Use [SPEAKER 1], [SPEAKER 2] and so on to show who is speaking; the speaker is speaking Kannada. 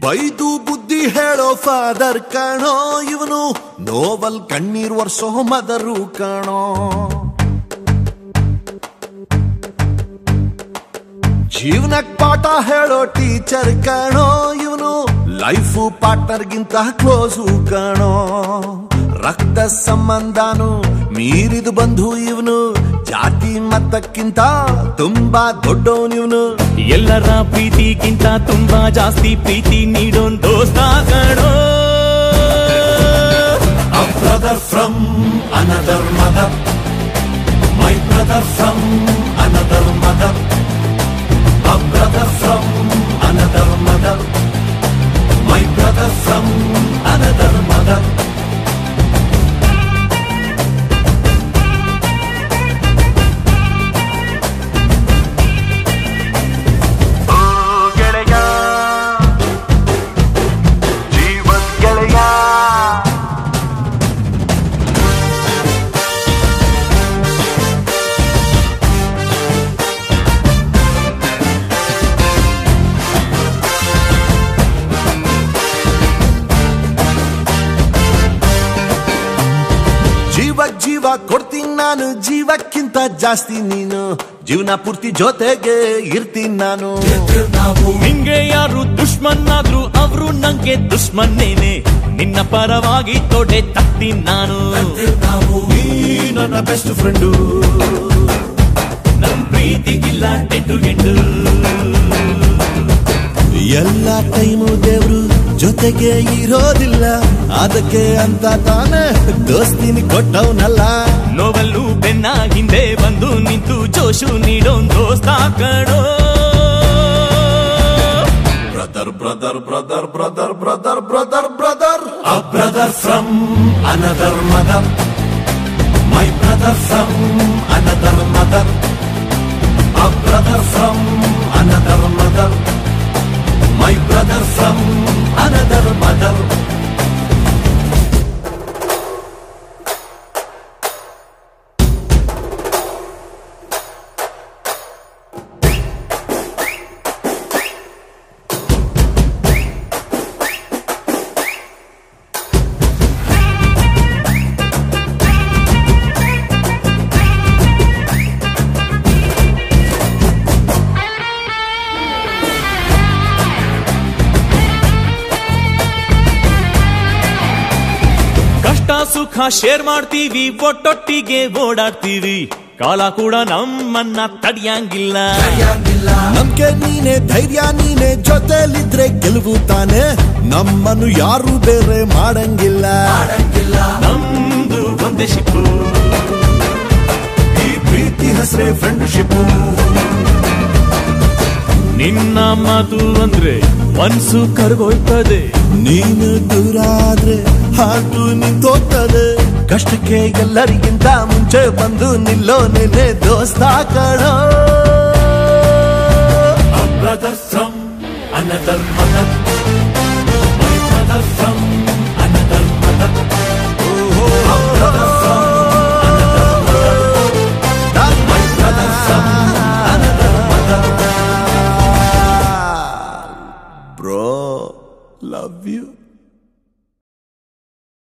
[SPEAKER 1] ಬೈದು ಬುದ್ಧಿ ಹೇಳೋ ಫಾದರ್ ಕಾಣೋ ಇವನು ನೋವಲ್ ಕಣ್ಣೀರ್ ವರ್ಷೋ ಮದರು ಕಾಣೋ ಜೀವನಕ್ ಪಾಠ ಹೇಳೋ ಟೀಚರ್ ಕಾಣೋ ಇವನು ಲೈಫು ಪಾರ್ಟ್ನರ್ಗಿಂತ ಕ್ಲೋಸು ಕಾಣೋ ರಕ್ತ ಸಂಬಂಧನು ಮೀರಿದು ಬಂಧು ಇವನು ಜಾತಿ ಮತಕ್ಕಿಂತ ತುಂಬಾ ದೊಡ್ಡವನಿವನು
[SPEAKER 2] ಎಲ್ಲರ ಪ್ರೀತಿಗಿಂತ ತುಂಬಾ ಜಾಸ್ತಿ ಪ್ರೀತಿ ನೀಡೋನ್ ದೋಸ್ತ ಕಣೋ
[SPEAKER 1] A brother from another mother. My brother from another mother. A brother from another mother. My brother from another mother.
[SPEAKER 3] ಗೆಳೆಯ ಜೀವನ್ ಗೆಳೆಯ
[SPEAKER 1] ಜೀವ ಜೀವ ಕೊಡ್ತೀನಿ ನಾನು ಜೀವಕ್ಕಿಂತ ಜಾಸ್ತಿ ನೀನು ಜೀವನ ಪೂರ್ತಿ ಜೊತೆಗೆ ಇರ್ತೀನಿ ನಾನು
[SPEAKER 2] ನಿಂಗೆ ಯಾರು ದುಶ್ಮನ್ ಆದ್ರು ಅವ್ರು ನಂಗೆ ದುಶ್ಮನ್ನೇನೆ ನಿನ್ನ ಪರವಾಗಿ ತೊಡೆ ತತ್ತಿ ನಾನು
[SPEAKER 1] ನೀ ನನ್ನ ಬೆಸ್ಟ್ ಫ್ರೆಂಡು
[SPEAKER 2] ನನ್ ಪ್ರೀತಿಗಿಲ್ಲ ಟೆಂಟು ಗೆಂಡು
[SPEAKER 1] ಎಲ್ಲ ಟೈಮು ದೇವ್ರು ಜೊತೆಗೆ ಇರೋದಿಲ್ಲ ಅದಕ್ಕೆ ಅಂತ ತಾನೇ ದೋಸ್ತಿನಿ ಕೊಟ್ಟವನಲ್ಲ
[SPEAKER 2] ನೋವಲ್ಲೂ ಬೆನ್ನ ಹಿಂದೆ ಬಂದು ನಿಂತು ಜೋಶು ನೀಡೋನ್ ದೋಸ್ತ ಕಣೋ
[SPEAKER 1] brother, brother, brother, brother, brother, brother, brother. A brother from another mother. My brother from another mother. A brother from another mother. My brother from another mother.
[SPEAKER 2] ಕಷ್ಟ ಸುಖ ಶೇರ್ ಮಾಡ್ತೀವಿ ಒಟ್ಟೊಟ್ಟಿಗೆ ಓಡಾಡ್ತೀವಿ ಕಾಲ ಕೂಡ ನಮ್ಮನ್ನ ತಡಿಯಂಗಿಲ್ಲ
[SPEAKER 1] ನಮ್ಗೆ ನೀನೆ ಧೈರ್ಯ ನೀನೆ ಜೊತೆಲಿದ್ರೆ ಗೆಲುವು ತಾನೆ ನಮ್ಮನ್ನು ಯಾರು ಬೇರೆ ಮಾಡಂಗಿಲ್ಲ
[SPEAKER 2] ನಮ್ದು ಒಂದೇ ಶಿಪ್ಪು
[SPEAKER 1] ಈ ಪ್ರೀತಿ ಹೆಸರೇ ಫ್ರೆಂಡ್ಶಿಪ್
[SPEAKER 2] ನಿನ್ನ ಮಾತು ಅಂದ್ರೆ ಮನ್ಸು ಕರ್ಗೋಯ್ತದೆ
[SPEAKER 1] ನೀನು ದೂರ ಆದ್ರೆ ಹಾಟು ನಿಂತೋಗ್ತದೆ ಕಷ್ಟಕ್ಕೆ ಎಲ್ಲರಿಗಿಂತ ಮುಂಚೆ ಬಂದು ನಿಲ್ಲೋ ನಿನ್ನೆ ದೋಸ್ತ ಕಣೋ brother from another mother my brother from another mother My brother from another mother. Bro, love you.